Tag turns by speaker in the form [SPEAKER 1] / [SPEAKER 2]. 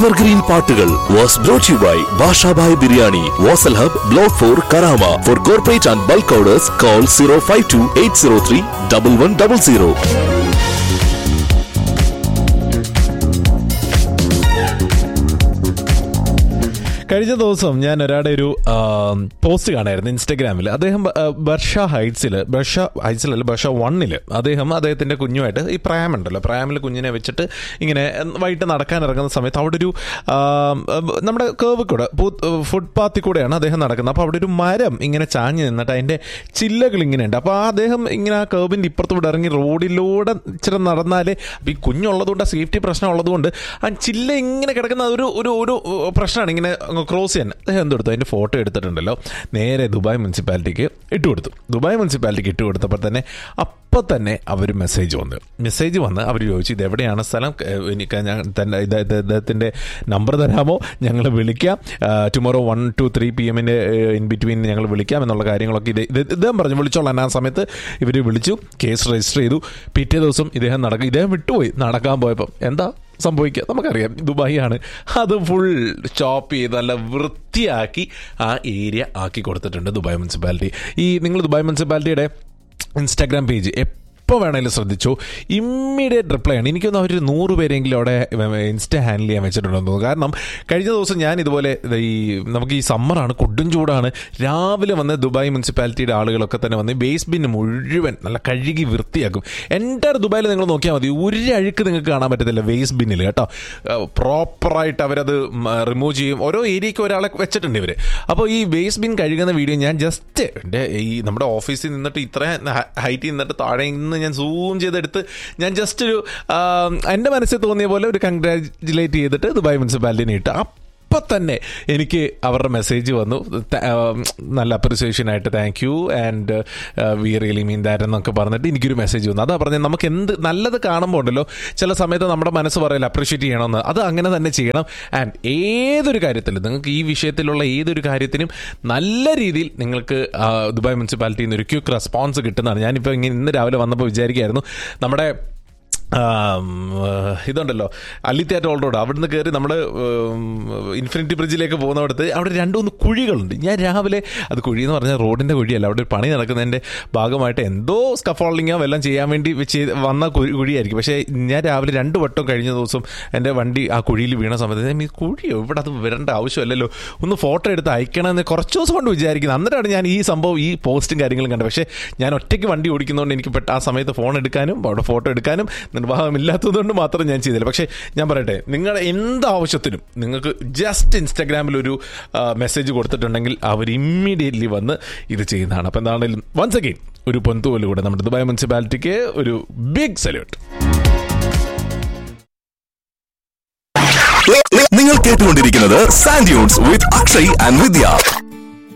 [SPEAKER 1] evergreen പാട്ടുകൾ was brought you by Bashabhai biryani Vasal hub block four Karama for corporate and bulk orders call zero five two eight zero three double one double zero
[SPEAKER 2] കഴിഞ്ഞ ദിവസം ഞാൻ ഒരാളുടെ ഒരു post കാണായിരുന്നു ഇൻസ്റ്റഗ്രാമിൽ അദ്ദേഹം ആ, ബർഷ ഹൈറ്റ്സിൽ ബർഷ ഹൈറ്റ്സിലല്ല ബർഷ വണ്ണിൽ അദ്ദേഹം അദ്ദേഹത്തിന്റെ കുഞ്ഞുമായിട്ട് ഈ പ്രായമുണ്ടല്ലോ പ്രായമിൽ കുഞ്ഞിനെ വെച്ചിട്ട് ഇങ്ങനെ വൈകിട്ട് നടക്കാൻ ഇറങ്ങുന്ന സമയത്ത് അവിടെ ഒരു ആ, നമ്മുടെ കേവ് കൂടെ ഫുട്പാത്തിൽ കൂടെയാണ് അദ്ദേഹം നടക്കുന്നത് അപ്പോൾ അവിടെ ഒരു മരം ഇങ്ങനെ ചാഞ്ഞ് നിന്നിട്ട് അതിന്റെ ചില്ലകൾ ഇങ്ങനെ ഉണ്ട് അപ്പോൾ ആ അദ്ദേഹം ഇങ്ങനെ ആ കേവിന്റെ ഇപ്പുറത്തൂടെ ഇറങ്ങി റോഡിലൂടെ ഇച്ചിരി നടന്നാലേ അപ്പോൾ ഈ കുഞ്ഞുള്ളതുകൊണ്ട് സേഫ്റ്റി പ്രശ്നം ഉള്ളതുകൊണ്ട് ആ ചില്ല ഇങ്ങനെ കിടക്കുന്ന ഒരു ഒരു ഒരു പ്രശ്നമാണ് ഇങ്ങനെ അങ്ങ് ക്രോസ് ചെയ്യാൻ അദ്ദേഹം എന്തെടുത്തു അതിന്റെ ഫോട്ടോ എടുത്തിട്ടുണ്ടല്ലോ നേരെ ദുബായ് മുനിസിപ്പാലിറ്റിക്ക് ഇട്ട് കൊടുത്തു ദുബായ് മുനിസിപ്പാലിറ്റിക്ക് ഇട്ട് കൊടുത്തപ്പോൾ തന്നെ അപ്പം തന്നെ അവർ മെസ്സേജ് വന്നു മെസ്സേജ് വന്ന് അവർ ചോദിച്ചു ഇത് എവിടെയാണ് സ്ഥലം ഏഹ് എനിക്ക് ഞാൻ തന്നെ ഇത് ഇത് ഇദ്ദേഹത്തിൻ്റെ നമ്പർ തരാമോ ഞങ്ങൾ വിളിക്കാം tomorrow one two three P എമ്മിൻ്റെ ഇൻ ബിറ്റ്വീൻ ഞങ്ങൾ വിളിക്കാം എന്നുള്ള കാര്യങ്ങളൊക്കെ ഇത് ഇത് ഇദ്ദേഹം പറഞ്ഞു വിളിച്ചോളാം ആ സമയത്ത് ഇവർ വിളിച്ചു കേസ് രജിസ്റ്റർ ചെയ്തു പിറ്റേ ദിവസം ഇദ്ദേഹം നടക്കും ഇദ്ദേഹം വിട്ടുപോയി നടക്കാൻ പോയപ്പം എന്താ സംഭവിക്കുക നമുക്കറിയാം ദുബായി ആണ് അത് ഫുൾ സ്റ്റോപ്പ് ചെയ്ത് നല്ല വൃത്തിയാക്കി ആ ഏരിയ ആക്കി കൊടുത്തിട്ടുണ്ട് ദുബായ് മുനിസിപ്പാലിറ്റി ഈ നിങ്ങൾ ദുബായ് മുനിസിപ്പാലിറ്റിയുടെ ഇൻസ്റ്റാഗ്രാം പേജ് എപ്പോൾ വേണേലും ശ്രദ്ധിച്ചു ഇമ്മീഡിയറ്റ് റിപ്ലൈ ആണ് എനിക്കൊന്ന് അവർ നൂറ് പേരെങ്കിലും അവിടെ ഇൻസ്റ്റ ഹാൻഡിൽ ചെയ്യാൻ വെച്ചിട്ടുണ്ടെന്ന് തോന്നുന്നു കാരണം കഴിഞ്ഞ ദിവസം ഞാൻ ഇതുപോലെ ഇത് ഈ നമുക്ക് ഈ സമ്മറാണ് കൊടും ചൂടാണ് രാവിലെ വന്ന് ദുബായ് മുനിസിപ്പാലിറ്റിയുടെ ആളുകളൊക്കെ തന്നെ വന്ന് ബേസ് ബിന്ന് മുഴുവൻ നല്ല കഴുകി വൃത്തിയാക്കും എൻ്റെ ദുബായിൽ നിങ്ങൾ നോക്കിയാൽ മതി ഒരു അഴുക്ക് നിങ്ങൾക്ക് കാണാൻ പറ്റത്തില്ല വേസ്റ്റ് ബിന്നിൽ കേട്ടോ പ്രോപ്പറായിട്ട് അവരത് റിമൂവ് ചെയ്യും ഓരോ ഏരിയയ്ക്ക് ഒരാളെ വെച്ചിട്ടുണ്ട് ഇവർ അപ്പോൾ ഈ വേസ്റ്റ് ബിൻ കഴുകുന്ന വീഡിയോ ഞാൻ ജസ്റ്റ് എൻ്റെ ഈ നമ്മുടെ ഓഫീസിൽ നിന്നിട്ട് ഇത്രയും ഹൈറ്റിൽ നിന്നിട്ട് താഴെ നിന്ന് ഞാൻ സൂം ചെയ്തെടുത്ത് ഞാൻ ജസ്റ്റ് ഒരു ആ, എൻ്റെ മനസ്സിൽ തോന്നിയ പോലെ ഒരു കൺഗ്രാജുലേറ്റ് ചെയ്തിട്ട് ദുബായ് മുനിസിപ്പാലിറ്റിനെ ഇട്ട് അപ്പം തന്നെ എനിക്ക് അവരുടെ മെസ്സേജ് വന്നു ത- ആ, നല്ല അപ്രിസിയേഷൻ ആയിട്ട് thank you and we really mean that എന്നൊക്കെ പറഞ്ഞിട്ട് എനിക്കൊരു മെസ്സേജ് വന്നു അതാ പറഞ്ഞത് നമുക്ക് എന്ത് നല്ലത് കാണുമ്പോൾ ഉണ്ടല്ലോ ചില സമയത്ത് നമ്മുടെ മനസ്സ് പറയില്ല അപ്രിഷിയേറ്റ് ചെയ്യണമെന്ന് അത് അങ്ങനെ തന്നെ ചെയ്യണം ആൻഡ് ഏതൊരു കാര്യത്തിലും നിങ്ങൾക്ക് ഈ വിഷയത്തിലുള്ള ഏതൊരു കാര്യത്തിനും നല്ല രീതിയിൽ നിങ്ങൾക്ക് ആ, ദുബായ് മുനിസിപ്പാലിറ്റിയിൽ നിന്ന് ഒരു ക്യൂക്ക് റെസ്പോൺസ് കിട്ടുന്നതാണ് ഞാനിപ്പോൾ ഇങ്ങനെ ഇന്ന് രാവിലെ വന്നപ്പോൾ വിചാരിക്കുകയായിരുന്നു നമ്മുടെ ആം, ഏഹ്, ഇതുണ്ടല്ലോ അല്ലി തിയേറ്റർ ഓൾ റോഡ് അവിടുന്ന് കയറി നമ്മൾ ഇൻഫിനിറ്റി ബ്രിഡ്ജിലേക്ക് പോകുന്നിടത്ത് അവിടെ രണ്ട് മൂന്ന് കുഴികളുണ്ട് ഞാൻ രാവിലെ അത് കുഴി എന്ന് പറഞ്ഞാൽ റോഡിൻ്റെ കുഴിയല്ല അവിടെ ഒരു പണി നടക്കുന്നതിൻ്റെ ഭാഗമായിട്ട് എന്തോ സ്കഫോൾഡിങ്ങോ വല്ലതും ചെയ്യാൻ വേണ്ടി ചെയ്ത് വന്ന കുഴി- കുഴിയായിരിക്കും പക്ഷേ ഞാൻ രാവിലെ രണ്ട് വട്ടം കഴിഞ്ഞ ദിവസം എൻ്റെ വണ്ടി ആ കുഴിയിൽ വീണ സമയത്ത് ഞാൻ ഈ കുഴിയോ ഇവിടെ അത് വരേണ്ട ആവശ്യമല്ലല്ലോ ഒന്ന് ഫോട്ടോ എടുത്ത് അയക്കണമെന്ന് കുറച്ച് ദിവസം കൊണ്ട് വിചാരിക്കുന്നത് അന്നേരമാണ് ഞാൻ ഈ സംഭവം ഈ പോസ്റ്റും കാര്യങ്ങളും കണ്ടത് പക്ഷേ ഞാൻ ഒറ്റയ്ക്ക് വണ്ടി ഓടിക്കുന്നതുകൊണ്ട് എനിക്ക് പെട്ട ആ സമയത്ത് ഫോൺ എടുക്കാനും അവിടെ ഫോട്ടോ എടുക്കാനും നിർവാഹമില്ലാത്തതുകൊണ്ട് മാത്രം ഞാൻ ചെയ്തില്ല പക്ഷേ ഞാൻ പറയട്ടെ നിങ്ങളുടെ എന്ത് ആവശ്യത്തിനും നിങ്ങൾക്ക് ജസ്റ്റ് ഇൻസ്റ്റാഗ്രാമിൽ ഒരു മെസ്സേജ് കൊടുത്തിട്ടുണ്ടെങ്കിൽ അവർ ഇമ്മീഡിയറ്റ്ലി വന്ന് ഇത് ചെയ്യുന്നതാണ് അപ്പം എന്താണെങ്കിലും വൺസ് അഗെയിൻ ഒരു പൊന്തുപോലെ കൂടെ നമ്മുടെ ദുബായ് മുനിസിപ്പാലിറ്റിക്ക് ഒരു ബിഗ് സല്യൂട്ട്
[SPEAKER 1] നിങ്ങൾ കേട്ടുകൊണ്ടിരിക്കുന്നത് sand dunes with Akshay and Vidya